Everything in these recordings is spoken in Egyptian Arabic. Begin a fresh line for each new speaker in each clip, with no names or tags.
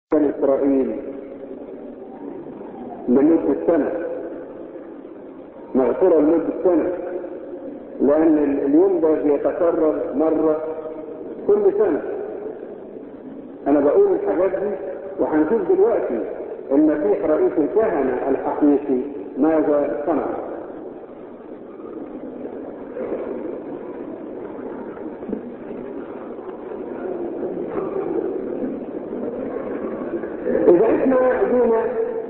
بني إسرائيل لمدة سنة مغفرة لمدة سنة لأن اليوم ده بيتكرر مرة كل سنة أنا بقول الحاجات دي وهنشوف دلوقتي المسيح رئيس الكهنة الحقيقي ماذا صنع إذا إحنا جينا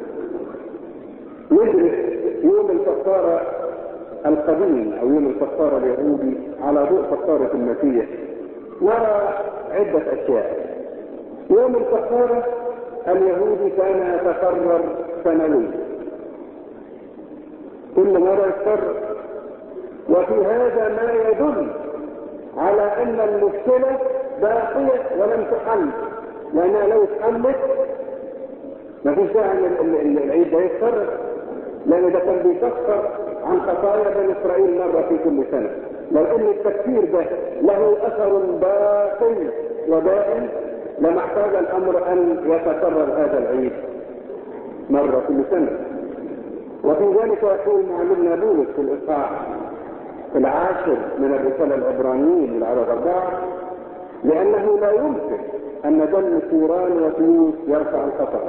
ندرس يوم الكفارة القديم أو يوم الكفارة اليهودي على ضوء كفارة المسيح نرى عدة أشياء يوم الكفارة اليهودي كان يتكرر سنويا كل مرة يتكرر وفي هذا ما يدل على أن المشكلة باقية ولم تحل لأنها لو اتحلت ما فيش داعي ان العيد ده يتكرر لأن ده كان بيكفر عن خطايا بني إسرائيل مرة في كل سنة لو أن التكفير ده له أثر باقي ودائم لما احتاج الأمر أن يتكرر هذا العيد مرة كل سنة وفي ذلك يقول معلمنا بولس في الإصحاح العاشر من الرسالة العبرانيين العدد أربعة لأنه لا يمكن أن دم ثيران وتيوس يرفع الخطر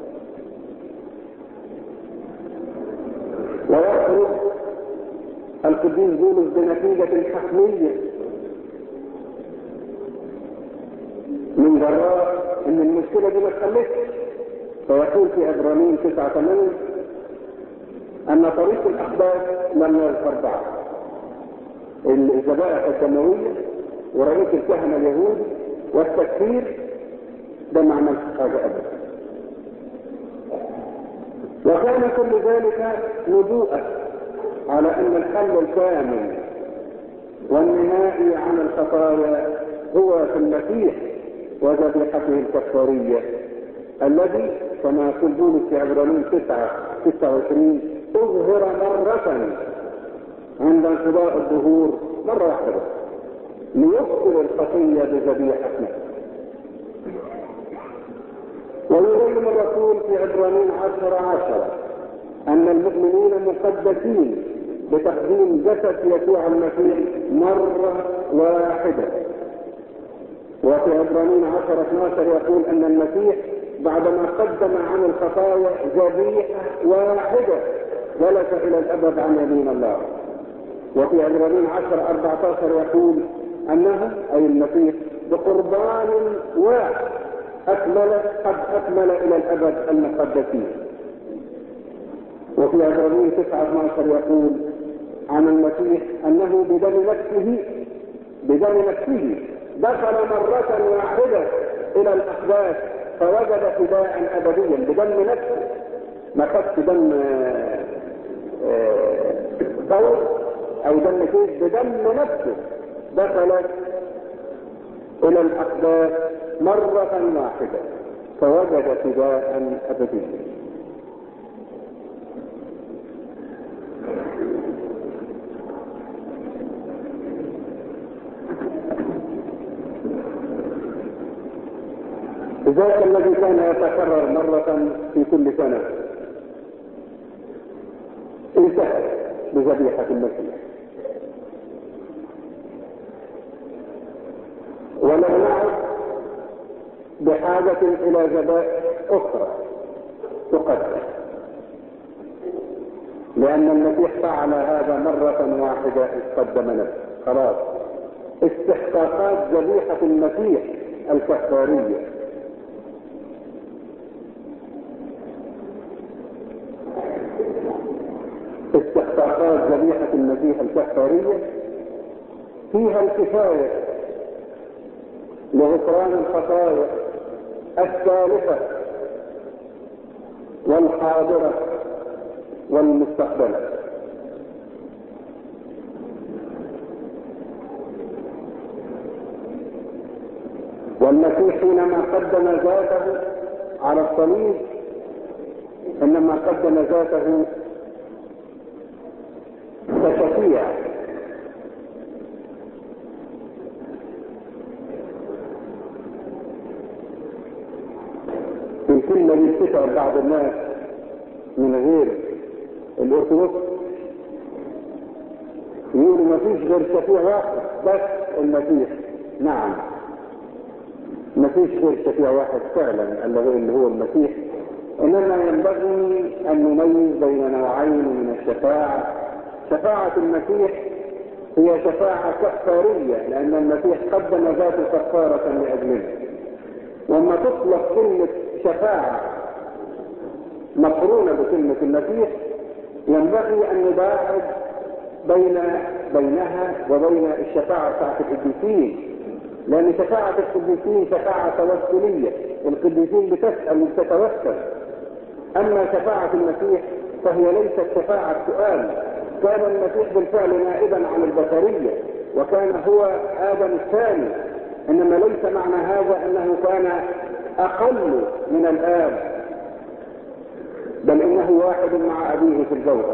ويخرج القديس بولس بنتيجة حتمية من جراء ان المشكلة دي ما تخلفش فيقول في عبرانيين 9 8 ان طريق الاحداث لم يظهر بعد الذبائح الدموية ورئيس الكهنة اليهود والتكفير ده ما عملش حاجة ابدا وكان كل ذلك نبوءة على ان الحل الكامل والنهائي عن الخطايا هو في المسيح وذبيحته الكفارية الذي كما يقول بولس في عبرانيين 9 26 اظهر مرة عند انقضاء الظهور مرة واحدة بس ليبطل الخطية بذبيحة نفسه ويبين الرسول في عبرانيين 10 10 ان المؤمنين مقدسين بتقديم جسد يسوع المسيح مرة واحدة وفي عبرانيين 10 12 يقول ان المسيح بعدما قدم عن الخطايا ذبيحة واحدة جلس الى الابد عن يمين الله وفي عبرانيين 10 14 يقول انه اي المسيح بقربان واحد اكمل قد اكمل الى الابد المقدسين وفي عبرانيين 9 12 يقول عن المسيح انه بدم نفسه بدم نفسه دخل مرة واحدة الى الاحداث فوجد فداء ابديا بدم نفسه ما خدش دم ثور او دم كيس بدم نفسه دخل الى الاحداث مرة واحدة فوجد فداء ابديا ذاك الذي كان يتكرر مرة في كل سنة انتهى بذبيحة المسيح ولم نعد بحاجة إلى ذبائح أخرى تقدم لأن المسيح فعل هذا مرة واحدة إذ قدم نفسه خلاص استحقاقات ذبيحة المسيح الكفارية استحقاقات ذبيحة المسيح الكفارية فيها الكفاية لغفران الخطايا الثالثة والحاضرة والمستقبلة والمسيح حينما قدم ذاته على الصليب انما قدم ذاته كشفيع الكلمة دي بتتعب بعض الناس من غير الأرثوذكس يقولوا ما فيش غير شفيع واحد بس المسيح نعم ما فيش غير شفيع واحد فعلا اللي هو المسيح انما ينبغي ان نميز بين نوعين من الشفاعة شفاعة المسيح هي شفاعة كفارية لان المسيح قدم ذاته كفارة لاجلنا وما تطلق كلمة شفاعة مقرونة بكلمة المسيح ينبغي ان نباعد بين بينها وبين الشفاعة بتاعت القديسين لأن شفاعة القديسين شفاعة توسلية القديسين بتسأل وتتوسل أما شفاعة المسيح فهي ليست شفاعة سؤال كان المسيح بالفعل نائبا عن البشرية وكان هو آدم الثاني إنما ليس معنى هذا أنه كان أقل من الآب بل إنه واحد مع أبيه في الجوهر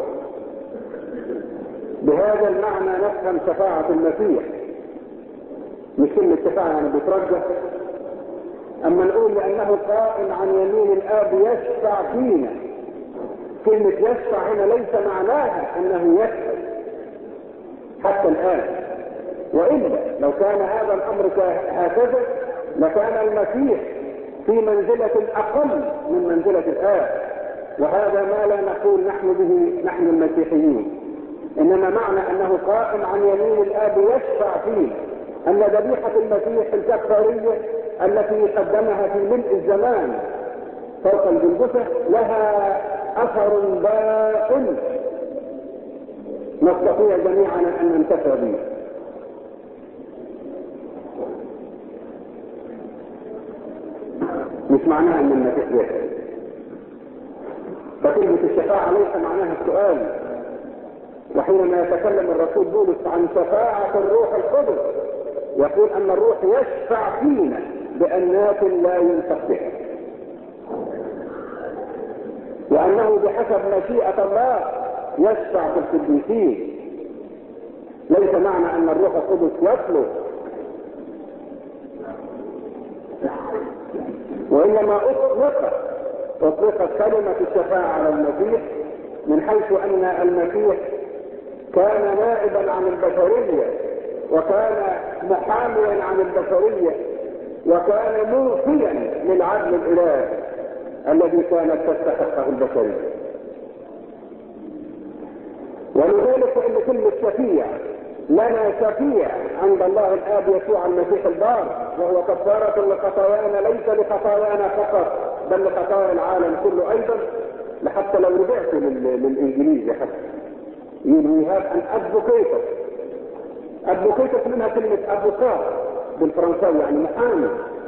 بهذا المعنى نفهم شفاعة المسيح مش كلمة شفاعة يعني بيترجح أما نقول لأنه قائم عن يمين الآب يشفع فينا كلمة يشفع هنا ليس معناها أنه يشفع حتى الآن وإلا لو كان هذا الأمر هكذا لكان المسيح في منزلة أقل من منزلة الآب وهذا ما لا نقول نحن به نحن المسيحيين إنما معنى أنه قائم عن يمين الآب يشفع فينا أن ذبيحة المسيح الكفارية التي قدمها في ملء الزمان فوق الجلجثة لها أثر باطل نستطيع جميعا أن ننتفع به مش معناها أن المسيح يحيى فكلمة الشفاعة ليس معناها السؤال وحينما يتكلم الرسول بولس عن شفاعة الروح القدس يقول أن الروح يشفع فينا بأنات لا ينفق بها وأنه بحسب مشيئة الله يشفع في القديسين ليس معنى أن الروح القدس يطلب وإنما أطلق أطلقت كلمة الشفاعة على المسيح من حيث أن المسيح كان نائبا عن البشرية وكان محاميا عن البشرية وكان موفيا للعدل الإلهي الذي كانت تستحقه البشرية ولذلك فإن كلمة شفيع لنا شفيع عند الله الآب يسوع المسيح البار وهو كفارة لخطايانا ليس لخطايانا فقط بل لخطايا العالم كله أيضا لحتى لو رجعت للإنجليزي حتى يقول هذا أن أدفوكيتر أدفوكيتر منها كلمة أدفوكات بالفرنساوي يعني محامي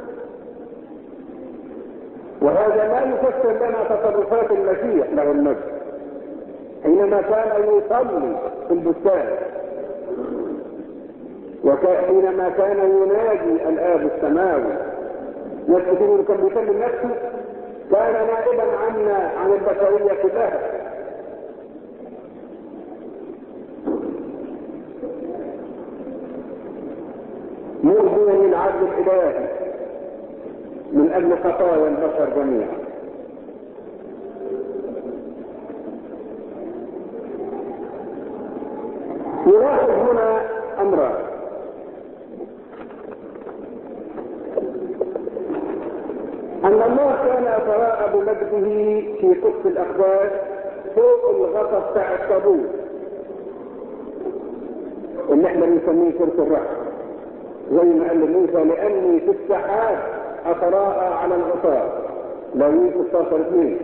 وهذا ما يفسر لنا تصرفات المسيح له المجد حينما كان يصلي في البستان وحينما كان ينادي الآب السماوي ناس كتير كان بيكلم نفسه كان نائبا عنا عن البشرية كلها مرضوا للعدل الإلهي من أجل خطايا البشر جميعا يلاحظ هنا أمران أن الله كان يتراءى بمجده في قدس الأقداس فوق الغطا بتاع الطابور اللي احنا بنسميه كرة الرحم زي ما قال موسى لاني في السحاب اتراءى على الغطاء لاويين 16 2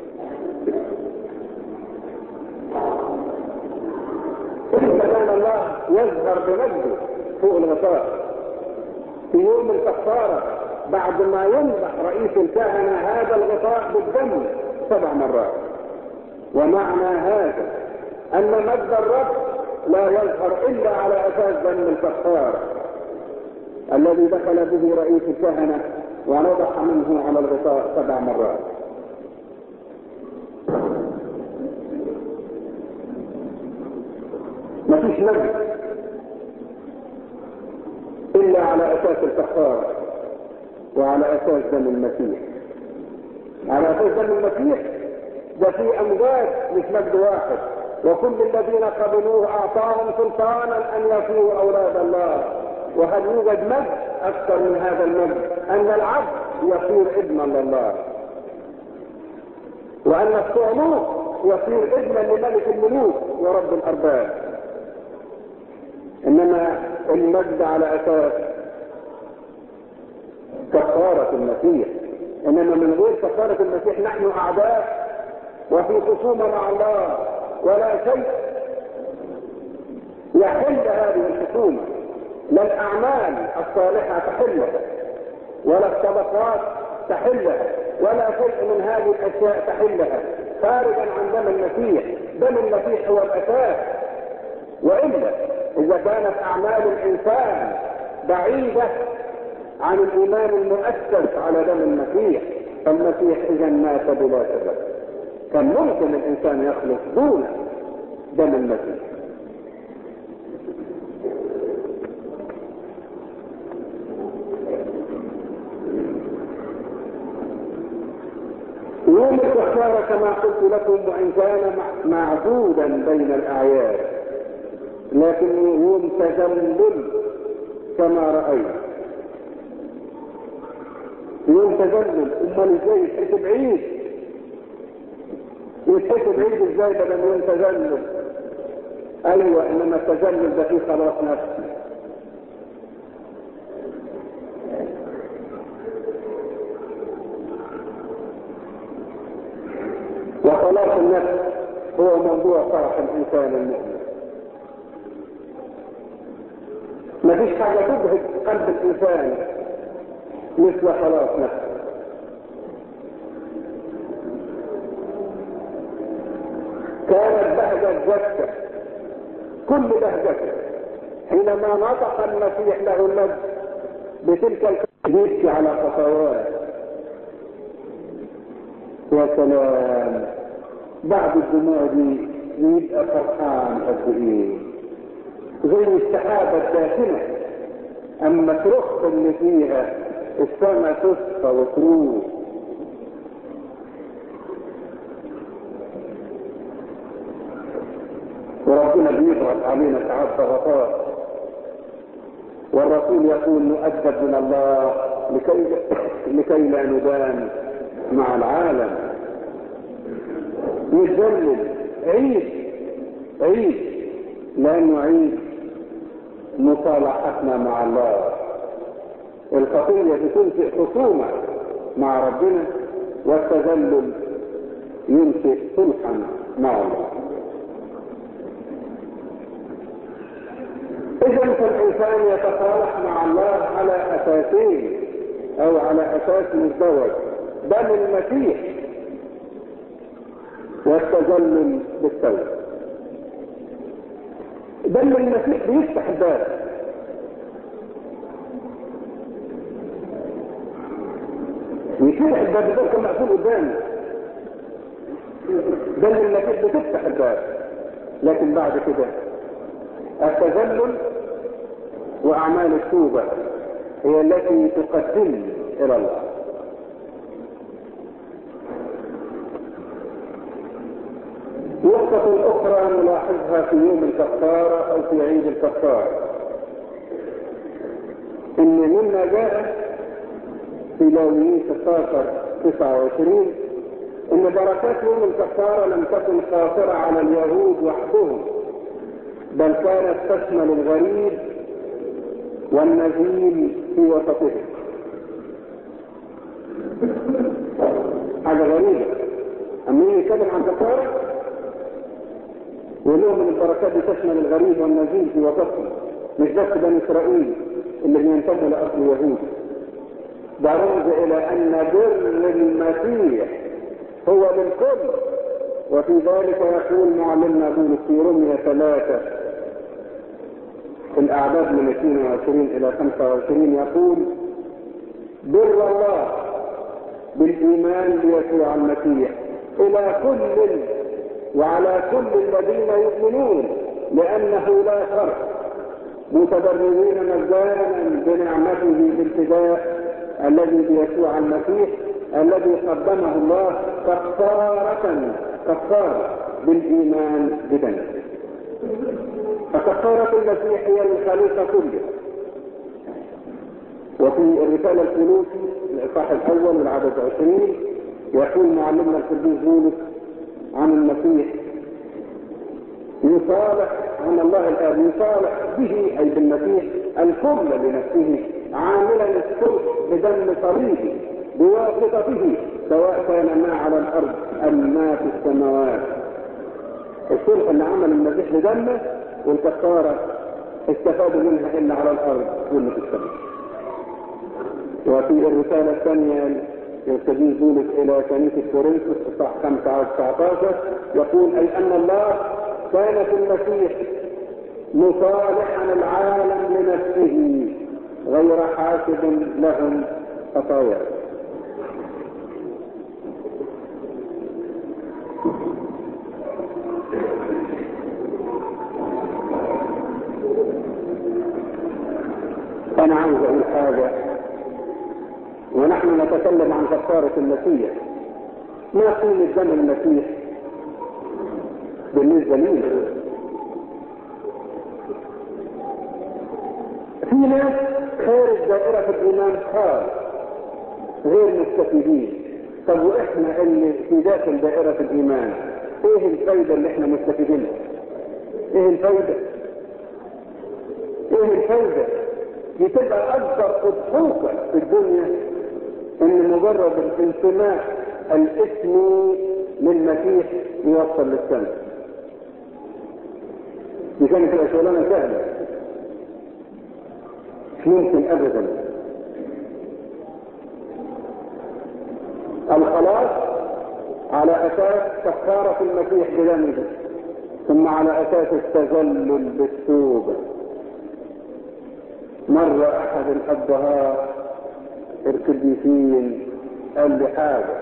كان الله يظهر بمجده فوق الغطاء في يوم الكفارة بعد ما ينضح رئيس الكهنة هذا الغطاء بالدم سبع مرات ومعنى هذا ان مجد الرب لا يظهر الا على اساس دم الكفاره الذي دخل به رئيس الكهنة ونضح منه على الغطاء سبع مرات ما فيش نبي إلا على أساس الكفارة وعلى أساس دم المسيح على اساس دم المسيح ده في امجاد مش مجد واحد وكل الذين قبلوه اعطاهم سلطانا ان يكونوا اولاد الله وهل يوجد مجد اكثر من هذا المجد ان العبد يصير ابنا لله وان الصعلوك يصير ابنا لملك الملوك ورب الارباب انما المجد على اساس كفارة المسيح انما من غير كفارة المسيح نحن اعداء وفي خصومة مع الله ولا شيء يحل هذه الخصومة لا الاعمال الصالحة تحلها ولا الصدقات تحلها ولا شيء من هذه الاشياء تحلها خارجا عن دم المسيح دم المسيح هو الاساس والا اذا كانت اعمال الانسان بعيدة عن الايمان المؤسس على دم المسيح فالمسيح اذا مات بلا سبب كان ممكن الانسان يخلص دون دم المسيح يوم الكفارة كما قلت لكم وإن كان معدودا بين الأعياد لكنه يوم تذلل كما رأيت يوم تذلل امال ازاي يتحسب عيد يتحسب عيد ازاي بدل يوم تذلل ايوه انما التذلل ده فيه خلاص نفسي وخلاص النفس هو موضوع فرح الانسان المؤمن مفيش حاجه تبهج قلب الانسان مثل خلاص نفسه كانت بهجة جثة كل بهجته حينما نطق المسيح له المجد بتلك الكذب على خطوات يا سلام بعد الدموع دي يبقى فرحان قد ايه زي السحابة الداخلة اما ترخ اللي فيها السماء تصفى وتروح وربنا بيضغط علينا ساعات ضغطات والرسول يقول نؤدب من الله لكي لكي لا ندان مع العالم يتذلل عيد عيد لانه عيد مصالحتنا مع الله الخطية بتنشئ خصومة مع ربنا والتذلل ينشئ صلحا مع الله اذا فالانسان يتصالح مع الله على اساسين او على اساس مزدوج دم المسيح والتذلل بالتوبه دم المسيح بيفتح الباب يفتح الباب ده كان مقفول قدامه دم المسيح بتفتح الباب لكن بعد كده التذلل واعمال التوبه هي التي تقدم الى الله نقطة أخرى نلاحظها في يوم الكفارة أو في عيد الكفارة إن مما جاء في لاويين 16 29 إن بركات يوم الكفارة لم تكن قاصرة على اليهود وحدهم بل كانت تشمل الغريب والنزيل في وسطهم حاجة غريبة أما يتكلم عن كفارة ولهم من البركات دي تشمل الغريب والنزيل في وسطهم مش بس بني إسرائيل اللي بينتموا لأصل يهود ده رمز إلى أن بر المسيح هو للكل وفي ذلك يقول معلمنا بولس في رمية ثلاثة في الأعداد من 22 إلى 25 يقول بر الله بالإيمان بيسوع المسيح إلى كل وعلى كل الذين يؤمنون لأنه لا فرق متبررين مجانا بنعمته بالابتداء الذي بيسوع المسيح الذي قدمه الله كفارة كفارة بالإيمان بدنه فكفارة المسيح هي للخليقة كلها وفي الرسالة الفلوسي الإصحاح الأول والعدد عشرين يقول معلمنا القديس بولس عن المسيح يصالح عن الله الآب يصالح به أي بالمسيح الكل لنفسه عاملا الصلح بدم صليبه بواسطته سواء كان ما على الأرض أم ما في السماوات الصلح اللي عمل المسيح بدمه والكفارة استفادوا منها إلا على الأرض واللي في السماء وفي الرسالة الثانية يرتدي بولس إلى كنيسة كورنثوس إصحاح 5 على 19 يقول أي أن الله كان في المسيح مصالحا العالم لنفسه غير حاسب لهم خطايا أنا عاوز أقول حاجة ونحن نتكلم عن كفارة المسيح ما قيمة دم المسيح بالنسبة لي في ناس خارج دائرة الإيمان خالص غير مستفيدين طب وإحنا اللي في داخل دائرة الإيمان إيه الفايدة اللي إحنا مستفيدينها؟ إيه الفايدة؟ إيه الفايدة؟ دي تبقى أكبر أضحوكة في الدنيا إن مجرد الانتماء الاسمي للمسيح يوصل للسماء. دي كانت تبقى شغلانة سهلة. مش ممكن أبدا. الخلاص على أساس كفارة المسيح بدمه ثم على أساس التذلل بالتوبة مرة أحد الأبهات القديسين قال لي حاجة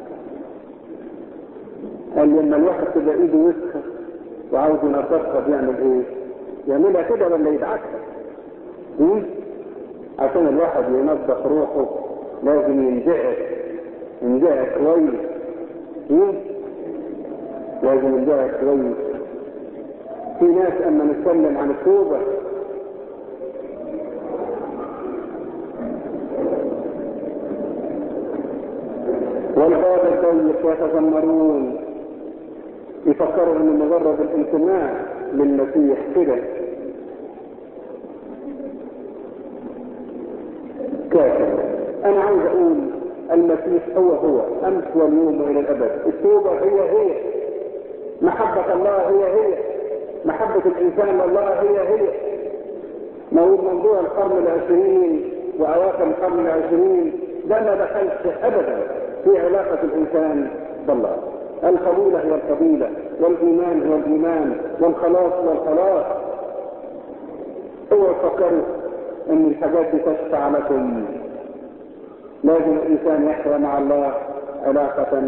قال لي لما الواحد تبقى ايده وسخة وعاوز ينظفها بيعمل ايه؟ يعملها كده ولا يدعكها؟ عشان الواحد ينظف روحه لازم ينجعك ينجعك كويس لازم ينجعك كويس في ناس اما نتكلم عن التوبه والباب الضيق يتذمرون يفكروا ان مجرد الانتماء للمسيح كده كافر انا عاوز اقول المسيح هو هو امس واليوم والى الابد التوبه هي هي محبه الله هي هي محبه الانسان لله هي هي موضوع القرن العشرين واواخر القرن العشرين ده ما دخلش ابدا في علاقة الإنسان بالله الفضيلة هي الفضيلة والإيمان هو الإيمان والخلاص هو الخلاص اوعوا تفكروا ان الحاجات دي تشفع لكم لازم الإنسان يحيا مع الله علاقة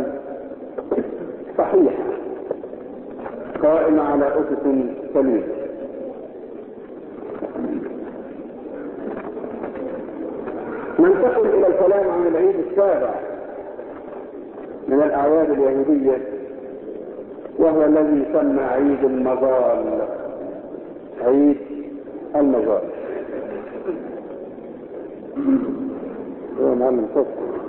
صحيحة قائمة على أسس سليمة ننتقل إلى الكلام عن العيد السابع من الأعياد اليهودية وهو الذي يسمى عيد المظال عيد المظال هو معلم صوت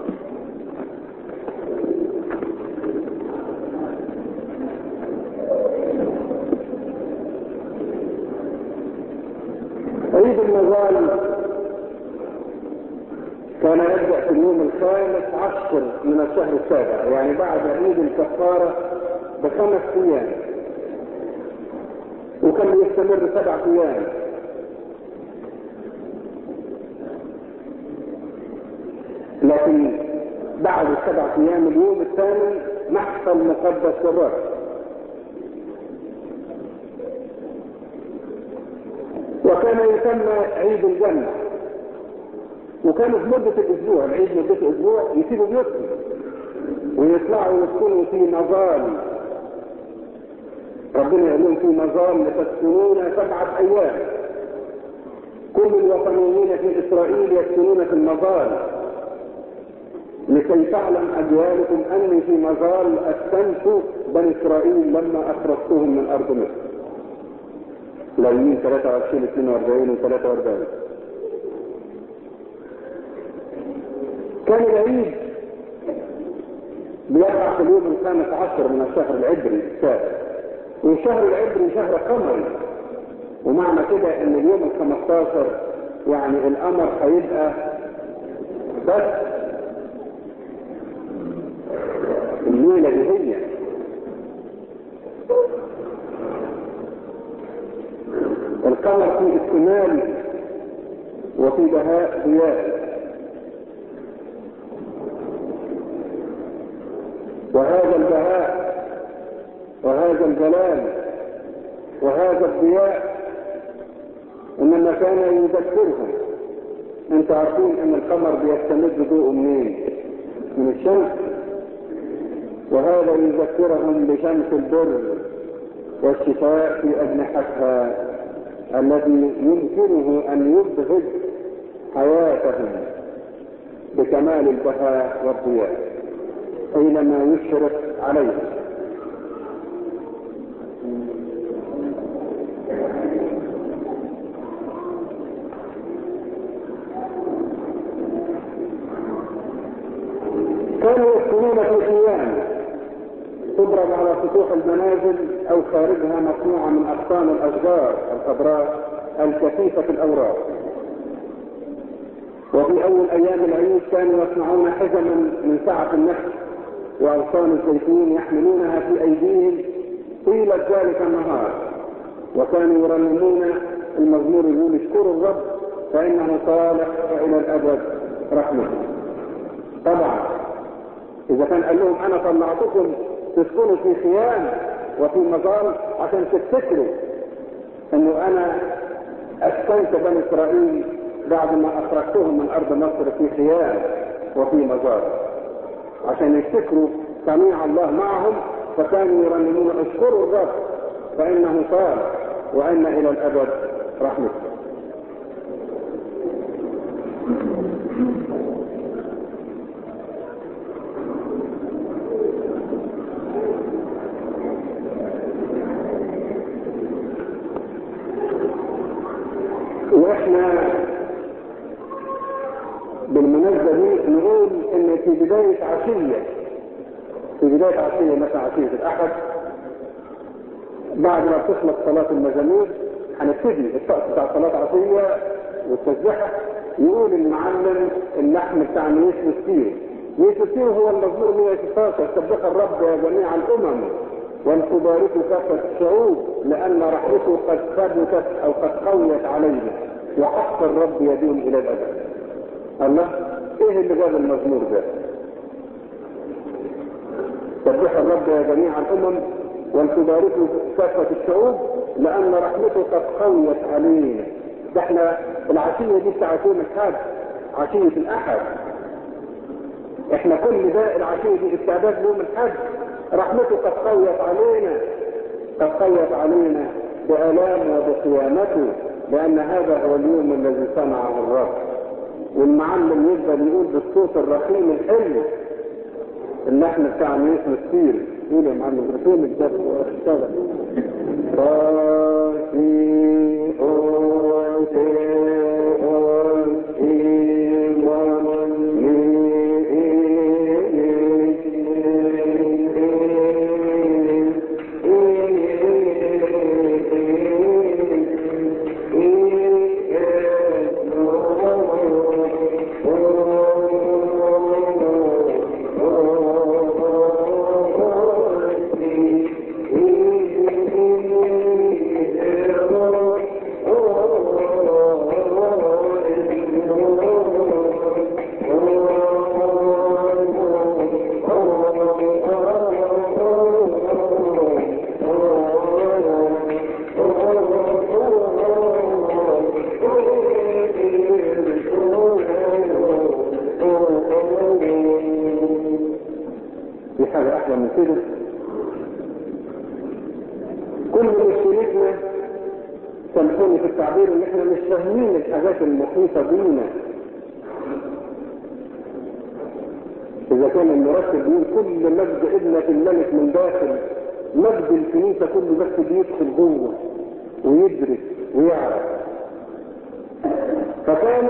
عيد المظال كان يبدأ في اليوم الخامس عشر من الشهر السابع يعني بعد عيد الكفارة بخمس أيام وكان يستمر سبع أيام لكن بعد السبع أيام اليوم الثاني محصل مقدس للرب وكان يسمى عيد الجنه وكانوا في مدة الأسبوع العيد مدته أسبوع يسيبوا بيوتهم ويطلعوا ويسكنوا في مظال ربنا يقول لهم في مظال لتسكنون سبعة أيام كل الوطنيين في إسرائيل يسكنون في المظال لكي تعلم أجيالكم أني في مظال قال أسكنت بني إسرائيل لما أخرجتهم من أرض مصر لاويين 23 42 و 43 كان العيد بيقع في اليوم الخامس عشر من الشهر العبري السابع والشهر العبري شهر قمري ومعنى كده ان اليوم ال 15 يعني القمر هيبقى بس الليله دي هي القمر في اكتمال وفي بهاء ضياء وهذا البهاء وهذا الجلال وهذا الضياء انما كان يذكرهم انت عارفين ان القمر بيستمد ضوءه منين من الشمس وهذا يذكرهم بشمس البر والشفاء في اجنحتها الذي يمكنه ان يبهج حياتهم بكمال البهاء والضياء حينما يشرق عليه كانوا يسكنون في خيام تضرب على سطوح المنازل او خارجها مصنوعه من اغصان الاشجار الخضراء الكثيفه الاوراق وفي اول ايام العيد كانوا يصنعون حزما من سعه النخل واغصان الزيتون يحملونها في ايديهم طيله ذلك النهار وكانوا يرنمون المزمور يقول اشكروا الرب فانه صالح والى الابد رحمته طبعا اذا كان قال لهم انا طلعتكم تسكنوا في خيام وفي مظال عشان تفتكروا انه انا اسكنت بني اسرائيل بعد ما اخرجتهم من ارض مصر في خيام وفي مزار عشان يفتكروا صنيع الله معهم فكانوا يرنمون اشكروا الرب فانه صالح وان الى الابد رحمته واحنا بالمناسبة دي نقول ان في بداية عشية في بداية عشية مثلا عشية الاحد بعد ما تخلص صلاة المزامير هنبتدي الطقس بتاع صلاة عشية والتسبيحة يقول المعلم اللحن بتاع ميس مستير ميس مستير هو المزمور 116 سبح الرب يا جميع الامم ولتباركوا كافة الشعوب لأن رحمته قد ثبتت أو قد قويت علينا وحق الرب يدوم إلى الأبد. الله إيه اللي جاب المزمور ده؟ سبح الرب يا جميع الأمم ولتباركوا كافة الشعوب لأن رحمته قد قويت علينا. ده احنا العشية دي بتاعت يوم الحد عشية الأحد. احنا كل ده العشية دي استعداد ليوم الحد رحمته قد قويت علينا قد قويت علينا بآلام وبقيامته لأن هذا هو اليوم الذي صنعه الرب والمعلم يفضل يقول بالصوت الرخيم الحلو اللحن بتاع ميس مسير يقول يا معلم رسول الجد واشتغل في حاجة أحلى من كده كل مشكلتنا سامحوني في التعبير ان احنا مش فاهمين الحاجات المحيطة بينا إذا كان المرتب بيقول كل مجد ابنة الملك من داخل مجد الكنيسة كله بس بيدخل جوه ويدرس ويعرف فكان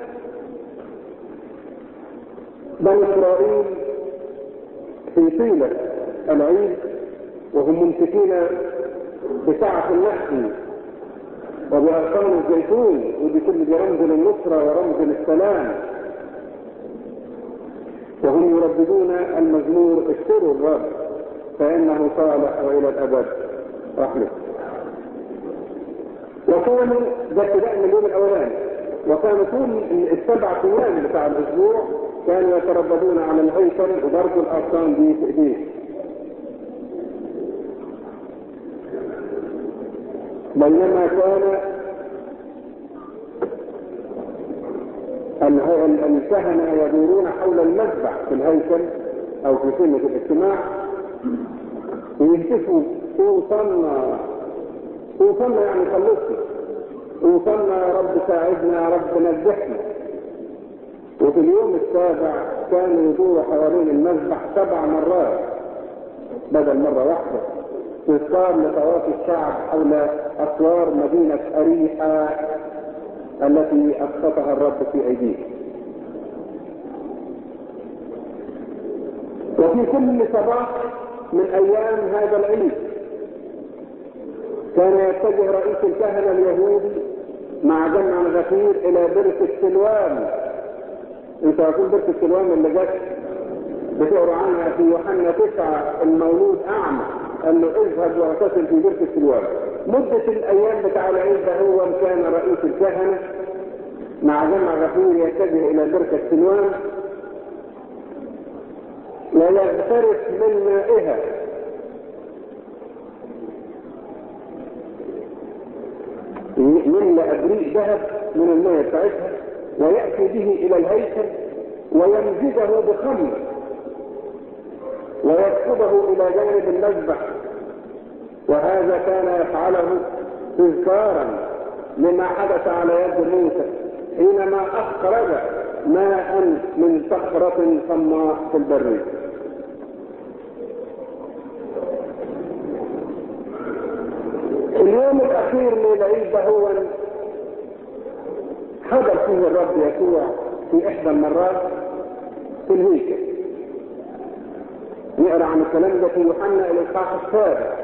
بني إسرائيل في طيلة العيد وهم ممسكين بسعة النحل وبأرقام الزيتون ودي كل دي رمز للنصرة ورمز للسلام وهم يرددون المزمور اشكروا الرب فإنه صالح وإلى الأبد رحمه وكانوا ده ابتداء من اليوم الأولاني وكانوا طول السبع أيام بتاع الأسبوع كانوا يترددون على الهيكل وضربوا الأرقام دي في إيديه بينما كان الكهنة يدورون حول المذبح في الهيكل أو في سنة الاجتماع ويهتفوا وصلنا وصلنا يعني خلصنا وصلنا يا رب ساعدنا يا رب نجحنا وفي اليوم السابع كانوا يدوروا حوالين المذبح سبع مرات بدل مرة واحدة تذكار لطواف الشعب حول أسوار مدينة أريحة التي أسقطها الرب في أيديهم وفي كل صباح من أيام هذا العيد كان يتجه رئيس الكهنة اليهودي مع جمع غفير إلى بركة سلوان انتوا عارفين بركة سلوان اللي جت بتقروا عنها في يوحنا تسعة المولود أعمى قال له اذهب واغتسل في بركة سلوان مدة الأيام بتاع العيد ده هو كان رئيس الكهنة مع جمع غفير يتجه إلى بركة سلوان ويغترف من مائها يملأ ابريق ذهب من الماء بتاعتها ويأتي به إلى الهيكل ويمزجه بخمر ويسكبه إلى جانب المذبح وهذا كان يفعله تذكارا لما حدث على يد موسى حينما أخرج ماء من صخرة صماء في البرية اليوم الأخير من العيد ده هو حضر فيه الرب يسوع في إحدى المرات في الهيكل نقرا عن الكلام ده في يوحنا الإصحاح السابع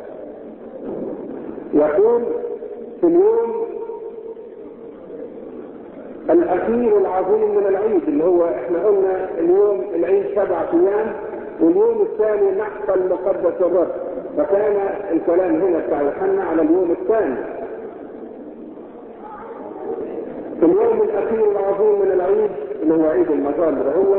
يقول في اليوم الأخير العظيم من العيد اللي هو احنا قلنا اليوم العيد سبع أيام واليوم الثاني نحصل مقدس الرب فكان الكلام هنا بتاع يوحنا على اليوم الثاني في اليوم الاخير العظيم من العيد اللي هو عيد المظال هو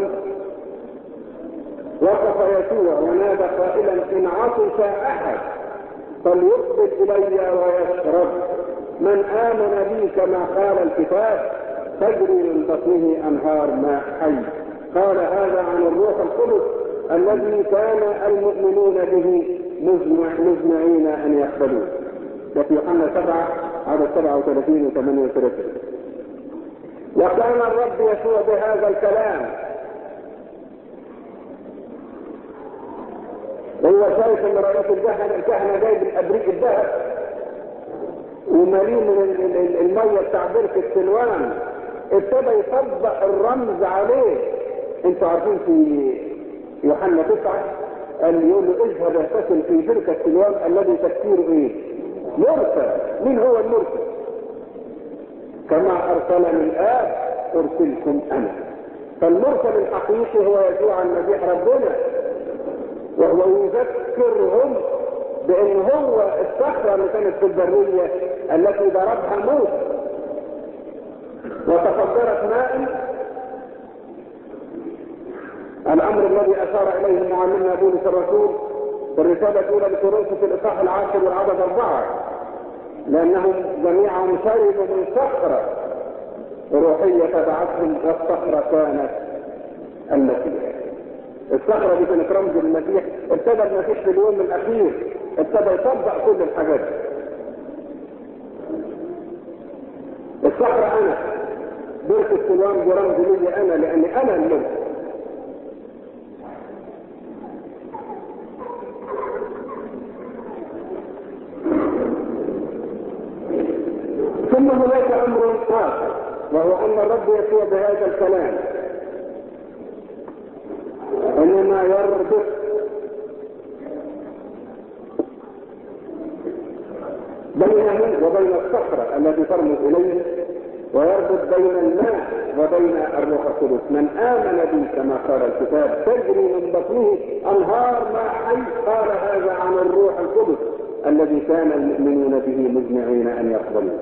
وقف يسوع ونادى قائلا ان عطش احد فليقبل الي ويشرب من امن بي كما قال الكتاب تجري من بطنه انهار ماء حي قال هذا عن الروح القدس الذي كان المؤمنون به مزمع مزمعين ان يقبلوه ده في يوحنا 7 عدد 37 و 38 وكان الرب يسوع بهذا الكلام هو شايف ان رئيس الكهنه الكهنه جايب الابريق الذهب ومليء من الميه بتاع بركه سلوان ابتدى يطبق الرمز عليه انتوا عارفين في يوحنا 9 قال يقول له اذهب اغتسل في بركة سلوان الذي تفسيره ايه؟ مرسل مين هو المرسل؟ كما ارسلني الاب ارسلكم انا فالمرسل الحقيقي هو يسوع المسيح ربنا وهو يذكرهم بان هو الصخره اللي كانت في البريه التي ضربها موسى وتفجرت ماء الامر الذي اشار اليه معلمنا بولس الرسول في الرساله الاولى لكورنثوس في الاصحاح العاشر والعدد اربعه لانهم جميعهم شربوا من صخره روحيه تبعتهم والصخره كانت المسيح الصخره دي كانت رمز المسيح ابتدى المسيح في اليوم الاخير ابتدى يطبق كل الحاجات الصخره انا بركه سلوان دي رمز لي انا لاني انا الملك ثم هناك امر اخر وهو ان الرب يسوع بهذا الكلام انما يربط بينه وبين الصخرة التي ترمز إليه ويربط بين الماء وبين الروح القدس من آمن بي كما قال الكتاب تجري من بطنه أنهار ماء حي قال هذا عن الروح القدس الذي كان المؤمنون به مجمعين أن يقبلوه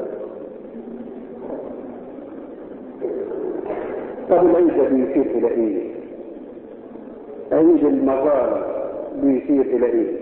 طب العيد ده بيشير إلى إيه؟ عيد المظالم بيشير إلى إيه؟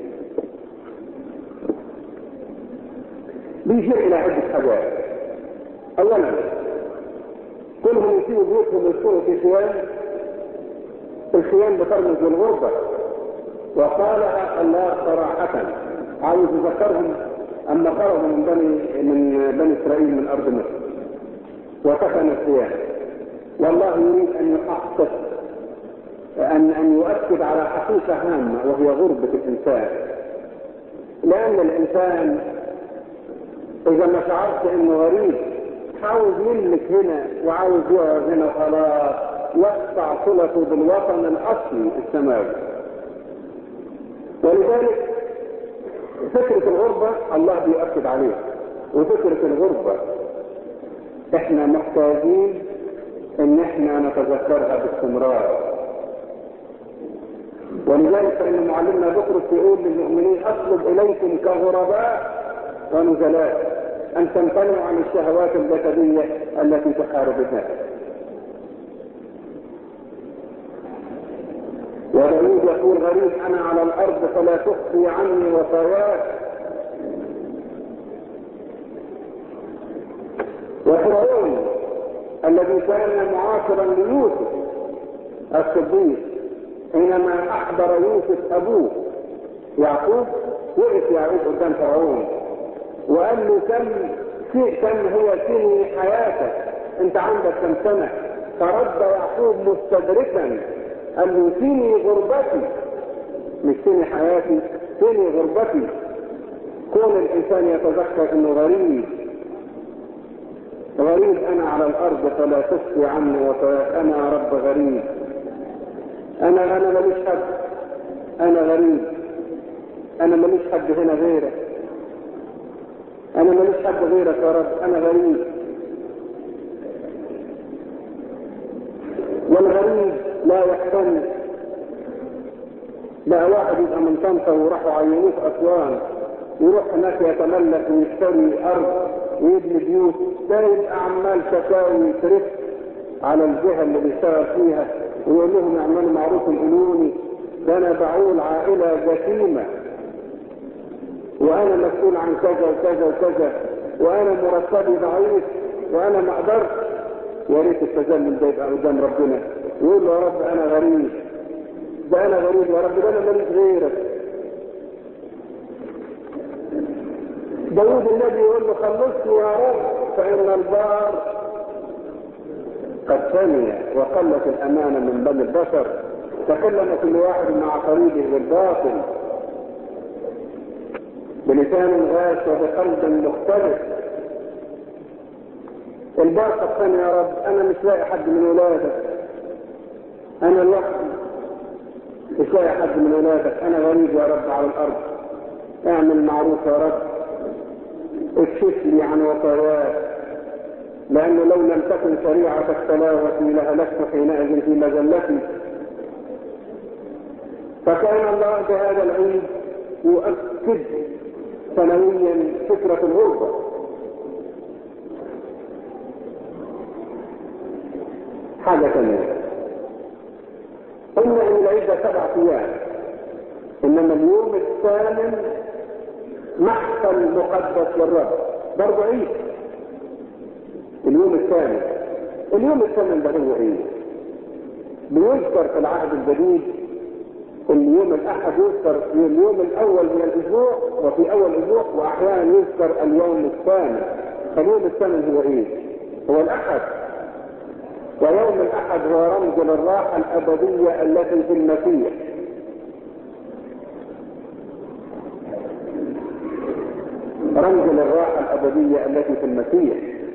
بيشير الى عدة حاجات اولا كلهم يسيبوا بيوتهم ويدخلوا في خيام الخيام بترمز للغربة وقالها الله صراحة عاوز يذكرهم اما خرجوا من بني من بني اسرائيل من ارض مصر وسكن الخيام والله يريد ان يحقق ان ان يؤكد على حقيقة هامة وهي غربة الانسان لان الانسان اذا ما شعرت انه غريب عاوز يملك هنا وعاوز يقعد هنا وخلاص يقطع صلته بالوطن الاصلي السماوي ولذلك فكرة الغربة الله بيؤكد عليها وفكرة الغربة احنا محتاجين ان احنا نتذكرها باستمرار ولذلك فان معلمنا بطرس يقول للمؤمنين اطلب اليكم كغرباء ونزلاء أن تمتنعوا عن الشهوات الجسدية التي تحارب الناس وداود يقول غريب أنا على الأرض فلا تخفي عني وصاياك وفرعون الذي كان معاصرا ليوسف الصديق حينما أحضر يوسف أبوه يعقوب وقف يعقوب قدام فرعون وقال له كم كم هو سني حياتك انت عندك كم سنة فرد يعقوب مستدركا قال له سني غربتي مش سني حياتي سني غربتي كون الانسان يتذكر انه غريب غريب انا على الارض فلا تخفي عني وفياك انا يا رب غريب انا انا ماليش حد انا غريب انا ماليش حد هنا غيرك انا ماليش حد غيرك يا رب انا غريب والغريب لا يحتمل بقى واحد يبقى من طنطا وراحوا عينوه في اسوان يروح هناك يتملك ويشتري ارض ويبني بيوت ده يبقى عمال شكاوي ترف على الجهه اللي بيشتغل فيها ويقول لهم اعملوا معروف قولوني ده انا بعول عائله جسيمه وانا مسؤول عن كذا وكذا وكذا وانا مرتبي ضعيف وانا ما اقدرش يا ريت التذلل ده يبقى قدام ربنا يقول له يا رب انا غريب ده انا غريب يا رب ده انا ماليش غيرك داود النبي يقول له خلصني يا رب فان البار قد ثني وقلت الامانه من بني البشر تكلم كل واحد مع قريبه بالباطل بلسان غاش وبقلب مختلف الباقة الثانية يا رب أنا مش لاقي حد من ولادك أنا لوحدي مش لاقي حد من ولادك أنا غريب يا رب على الأرض اعمل معروف يا رب اكشف لي عن وصاياك لأنه لو لم تكن شريعتك تلاوتي لهلكت حينئذ في مجلتي فكان الله بهذا العيد يؤكد سنويا فكرة الغربة حاجة ثانية قلنا ان العيد سبع ايام انما اليوم الثامن محفل مقدس للرب برضه عيد اليوم الثامن اليوم الثامن ده هو ايه بيذكر في العهد الجديد اليوم الاحد يذكر في اليوم الاول من الاسبوع وفي اول اسبوع واحيانا يذكر اليوم الثامن فاليوم الثامن هو ايه هو الاحد ويوم الاحد هو رمز للراحه الابديه التي في المسيح رمز للراحه الابديه التي في المسيح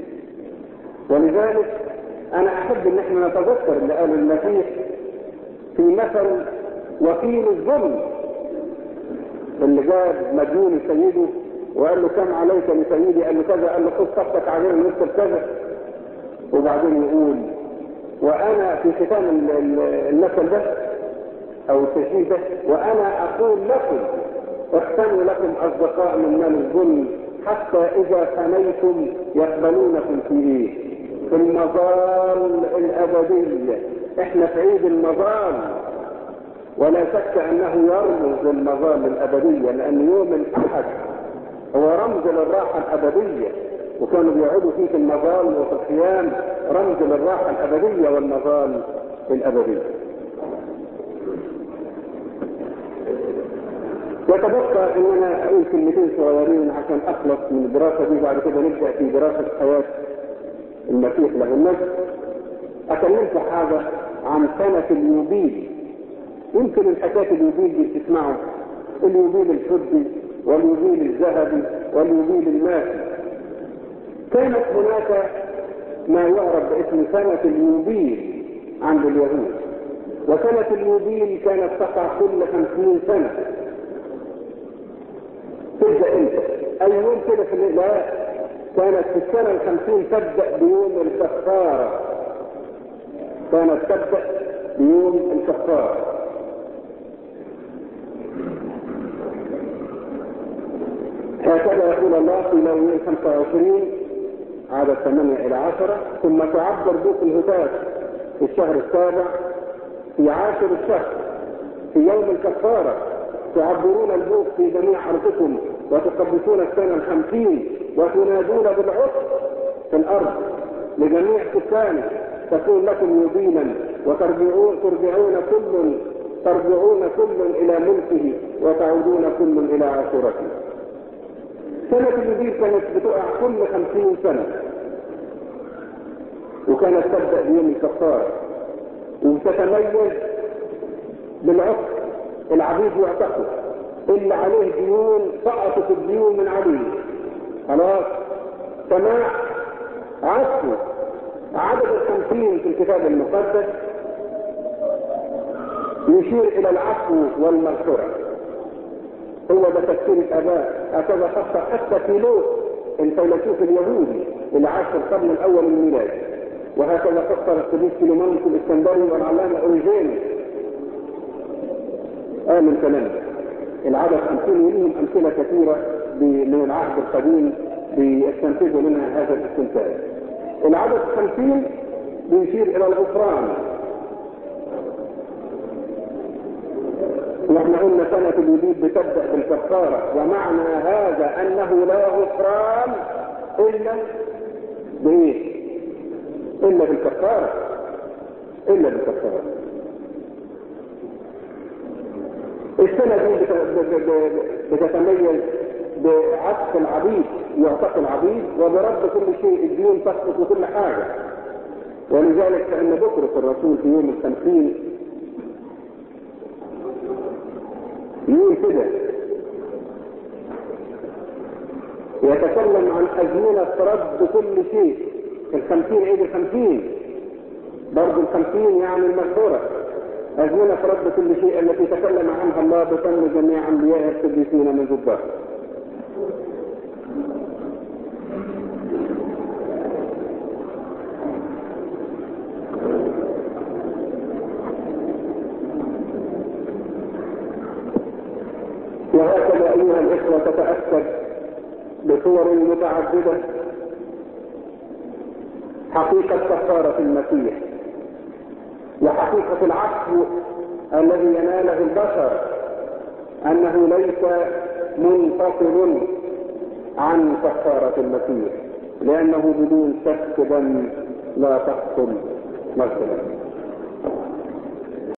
ولذلك انا احب ان احنا نتذكر اللي قال المسيح في مثل وكيل الظلم اللي جاب مديون سيده وقال له كم عليك لسيدي قال له كذا قال له خذ صفقة عليه ونكتب كذا وبعدين يقول وانا في ختام المثل ده او التشبيه ده وانا اقول لكم اختنوا لكم اصدقاء من مال الظلم حتى اذا فنيتم يقبلونكم في ايه في المظال الابدية احنا في عيد المظال ولا شك انه يرمز للمظال الابدية لان يوم الاحد هو رمز للراحة الابدية وكانوا بيقعدوا فيه في المظال وفي الخيام رمز للراحة الابدية والمظال الابدية يتبقى ان انا اقول كلمتين صغيرين عشان اخلص من الدراسة دي بعد كده نبدأ في دراسة حياة المسيح له المجد اكلمكم حاجة عن سنة اليوبيل يمكن الحكاية اليوبيل دي تسمعوا اليوبيل الفضي واليوبيل الذهبي واليوبيل الماسي كانت هناك ما يعرف باسم سنة اليوبيل عند اليهود وسنة اليوبيل كانت تقع كل خمسين سنة تبدأ امتى؟ أي يوم كده في لا كانت في السنة الخمسين تبدأ بيوم الكفارة كانت تبدأ بيوم الكفارة هكذا يقول الله في يوم 25 عدد 8 إلى 10 ثم تعبر بوق الهتاف في الشهر السابع في عاشر الشهر في يوم الكفارة تعبرون البوق في جميع أرضكم وتقدسون السنة الخمسين وتنادون بالعطف في الأرض لجميع سكانه تكون لكم يبينا وترجعون ترجعون كل ترجعون كل إلى ملكه وتعودون كل إلى عاشرته سنة اليوبيل كانت بتقع كل خمسين سنة وكانت تبدأ بيوم الكفارة وتتميز بالعطف العبيد يعتقد اللي عليه ديون سقطت الديون من عليه خلاص سماع عفو عدد الخمسين في الكتاب المقدس يشير الى العفو والمغفرة هو ده تفسير الاباء هكذا فسر حتى في لوط الفيلسوف اليهودي اللي عاش في القرن الاول من الميلاد وهكذا فسر القديس سليمان الاسكندري والعلامه اوريجيني قال الكلام ده العدد 50 وليهم امثله كثيره من العهد القديم بيستنتجوا منها هذا الاستنتاج العدد 50 بيشير الى الغفران واحنا قلنا سنة الوجود بتبدأ بالكفارة ومعنى هذا انه لا غفران الا بايه الا بالكفارة الا بالكفارة السنة دي بتتميز بعطف العبيد يعتق العبيد وبرد كل شيء الديون تسقط وكل حاجة ولذلك فإن بكرة الرسول في يوم الخمسين يقول كده يتكلم عن أزمنة رد كل شيء الخمسين عيد الخمسين برضه الخمسين يعني المغفرة أزمنة رد كل شيء التي تكلم عنها الله بفم جميع أنبيائه القديسين من جبار وهكذا أيها الإخوة تتأكد بصور متعددة حقيقة كفارة المسيح وحقيقة العفو الذي يناله البشر أنه ليس منفصل عن كفارة المسيح لأنه بدون شك دم لا تحصل مغفرة